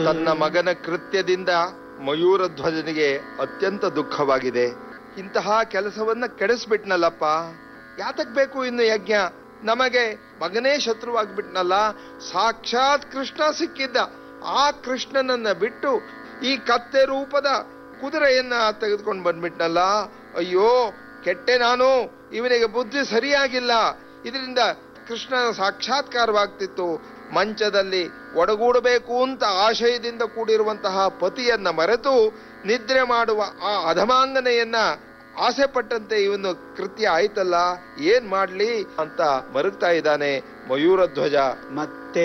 ತನ್ನ ಮಗನ ಕೃತ್ಯದಿಂದ ಮಯೂರ ಧ್ವಜನಿಗೆ ಅತ್ಯಂತ ದುಃಖವಾಗಿದೆ ಇಂತಹ ಕೆಲಸವನ್ನ ಕೆಡಿಸ್ಬಿಟ್ನಲ್ಲಪ್ಪ ಯಾತಕ್ ಬೇಕು ಇನ್ನು ಯಜ್ಞ ನಮಗೆ ಮಗನೇ ಶತ್ರುವಾಗ್ಬಿಟ್ನಲ್ಲ ಸಾಕ್ಷಾತ್ ಕೃಷ್ಣ ಸಿಕ್ಕಿದ್ದ ಆ ಕೃಷ್ಣನನ್ನ ಬಿಟ್ಟು ಈ ಕತ್ತೆ ರೂಪದ ಕುದುರೆಯನ್ನ ತೆಗೆದುಕೊಂಡು ಬಂದ್ಬಿಟ್ನಲ್ಲ ಅಯ್ಯೋ ಕೆಟ್ಟೆ ನಾನು ಇವನಿಗೆ ಬುದ್ಧಿ ಸರಿಯಾಗಿಲ್ಲ ಇದರಿಂದ ಕೃಷ್ಣನ ಸಾಕ್ಷಾತ್ಕಾರವಾಗ್ತಿತ್ತು ಮಂಚದಲ್ಲಿ ಒಡಗೂಡಬೇಕು ಅಂತ ಆಶಯದಿಂದ ಕೂಡಿರುವಂತಹ ಪತಿಯನ್ನ ಮರೆತು ನಿದ್ರೆ ಮಾಡುವ ಆ ಅಧಮಾಂಗನೆಯನ್ನ ಆಸೆ ಪಟ್ಟಂತೆ ಇವನು ಕೃತ್ಯ ಆಯ್ತಲ್ಲ ಏನ್ ಮಾಡ್ಲಿ ಅಂತ ಮರುಗ್ತಾ ಇದ್ದಾನೆ ಮಯೂರಧ್ವಜ ಮತ್ತೆ